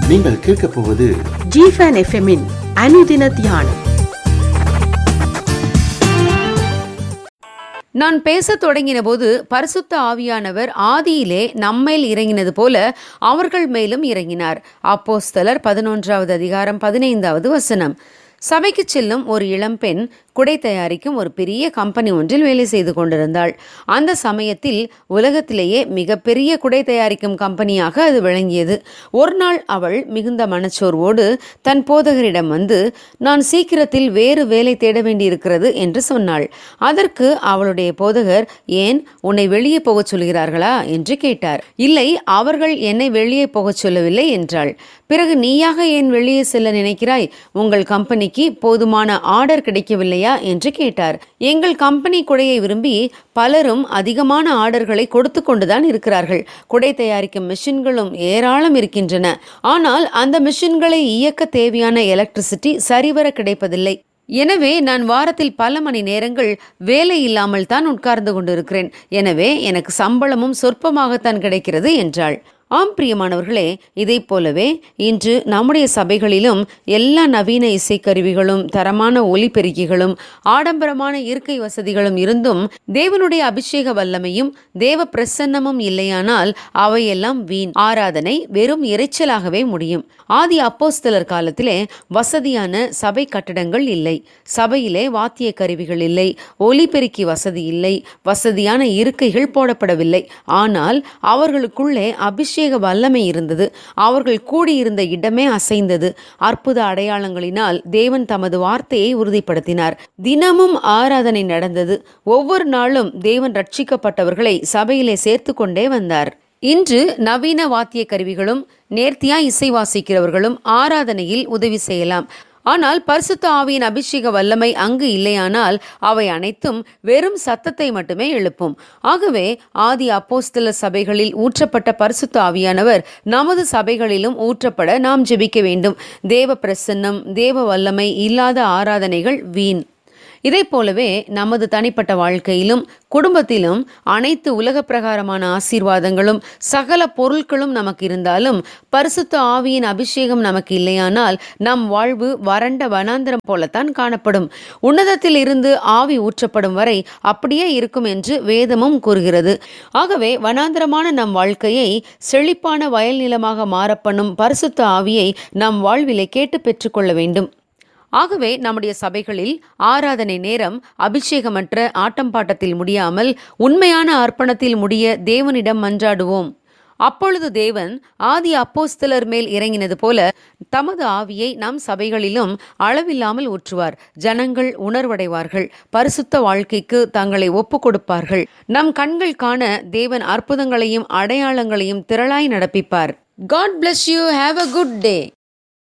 நீங்கள் கேட்கப் போவது ஜிஃபன் எஃப்எம்மின் அனுதின தியானம் நான் பேசத் தொடங்கின போது பரிசுத்த ஆவியானவர் ஆதியிலே நம்மேல் இறங்கினது போல அவர்கள் மேலும் இறங்கினார் அப்போஸ்தலர் பதினொன்றாவது அதிகாரம் பதினைந்தாவது வசனம் சபைக்கு செல்லும் ஒரு இளம்பெண் குடை தயாரிக்கும் ஒரு பெரிய கம்பெனி ஒன்றில் வேலை செய்து கொண்டிருந்தாள் அந்த சமயத்தில் உலகத்திலேயே மிகப்பெரிய குடை தயாரிக்கும் கம்பெனியாக அது விளங்கியது ஒரு நாள் அவள் மிகுந்த மனச்சோர்வோடு தன் போதகரிடம் வந்து நான் சீக்கிரத்தில் வேறு வேலை தேட வேண்டியிருக்கிறது என்று சொன்னாள் அதற்கு அவளுடைய போதகர் ஏன் உன்னை வெளியே போகச் சொல்கிறார்களா என்று கேட்டார் இல்லை அவர்கள் என்னை வெளியே போகச் சொல்லவில்லை என்றாள் பிறகு நீயாக ஏன் வெளியே செல்ல நினைக்கிறாய் உங்கள் கம்பெனிக்கு போதுமான ஆர்டர் கிடைக்கவில்லையா என்று கேட்டார் எங்கள் கம்பெனி குடையை விரும்பி பலரும் அதிகமான ஆர்டர்களை கொடுத்து கொண்டுதான் இருக்கிறார்கள் குடை தயாரிக்கும் மிஷின்களும் ஏராளம் இருக்கின்றன ஆனால் அந்த மிஷின்களை இயக்க தேவையான எலக்ட்ரிசிட்டி சரிவர கிடைப்பதில்லை எனவே நான் வாரத்தில் பல மணி நேரங்கள் வேலை இல்லாமல் தான் உட்கார்ந்து கொண்டிருக்கிறேன் எனவே எனக்கு சம்பளமும் சொற்பமாகத்தான் கிடைக்கிறது என்றாள் ஆம் பிரியமானவர்களே இதைப் போலவே இன்று நம்முடைய சபைகளிலும் எல்லா நவீன இசைக்கருவிகளும் தரமான ஒலிபெருக்கிகளும் ஆடம்பரமான இருக்கை வசதிகளும் இருந்தும் தேவனுடைய அபிஷேக வல்லமையும் தேவ பிரசன்னமும் இல்லையானால் அவையெல்லாம் வீண் ஆராதனை வெறும் இறைச்சலாகவே முடியும் ஆதி அப்போஸ்தலர் காலத்திலே வசதியான சபை கட்டடங்கள் இல்லை சபையிலே வாத்திய கருவிகள் இல்லை ஒலிபெருக்கி வசதி இல்லை வசதியான இருக்கைகள் போடப்படவில்லை ஆனால் அவர்களுக்குள்ளே அபிஷேக வல்லமை இருந்தது அவர்கள் கூடியிருந்த இடமே அசைந்தது அற்புத அடையாளங்களினால் தேவன் தமது வார்த்தையை உறுதிப்படுத்தினார் தினமும் ஆராதனை நடந்தது ஒவ்வொரு நாளும் தேவன் ரட்சிக்கப்பட்டவர்களை சபையிலே சேர்த்து கொண்டே வந்தார் இன்று நவீன வாத்திய கருவிகளும் நேர்த்தியா இசை வாசிக்கிறவர்களும் ஆராதனையில் உதவி செய்யலாம் ஆனால் பரிசுத்த ஆவியின் அபிஷேக வல்லமை அங்கு இல்லையானால் அவை அனைத்தும் வெறும் சத்தத்தை மட்டுமே எழுப்பும் ஆகவே ஆதி அப்போஸ்தல சபைகளில் ஊற்றப்பட்ட பரிசுத்த ஆவியானவர் நமது சபைகளிலும் ஊற்றப்பட நாம் ஜெபிக்க வேண்டும் தேவ பிரசன்னம் தேவ வல்லமை இல்லாத ஆராதனைகள் வீண் இதை போலவே நமது தனிப்பட்ட வாழ்க்கையிலும் குடும்பத்திலும் அனைத்து உலக பிரகாரமான ஆசீர்வாதங்களும் சகல பொருட்களும் நமக்கு இருந்தாலும் பரிசுத்த ஆவியின் அபிஷேகம் நமக்கு இல்லையானால் நம் வாழ்வு வறண்ட வனாந்திரம் போலத்தான் காணப்படும் உன்னதத்தில் இருந்து ஆவி ஊற்றப்படும் வரை அப்படியே இருக்கும் என்று வேதமும் கூறுகிறது ஆகவே வனாந்திரமான நம் வாழ்க்கையை செழிப்பான வயல் நிலமாக மாறப்பண்ணும் பரிசுத்த ஆவியை நம் வாழ்விலே கேட்டு பெற்றுக்கொள்ள வேண்டும் ஆகவே நம்முடைய சபைகளில் ஆராதனை நேரம் அபிஷேகமற்ற ஆட்டம் பாட்டத்தில் முடியாமல் உண்மையான அர்ப்பணத்தில் முடிய தேவனிடம் மன்றாடுவோம் அப்பொழுது தேவன் ஆதி அப்போஸ்தலர் மேல் இறங்கினது போல தமது ஆவியை நம் சபைகளிலும் அளவில்லாமல் ஊற்றுவார் ஜனங்கள் உணர்வடைவார்கள் பரிசுத்த வாழ்க்கைக்கு தங்களை ஒப்பு கொடுப்பார்கள் நம் கண்கள் காண தேவன் அற்புதங்களையும் அடையாளங்களையும் திரளாய் நடப்பிப்பார் God bless you have a good day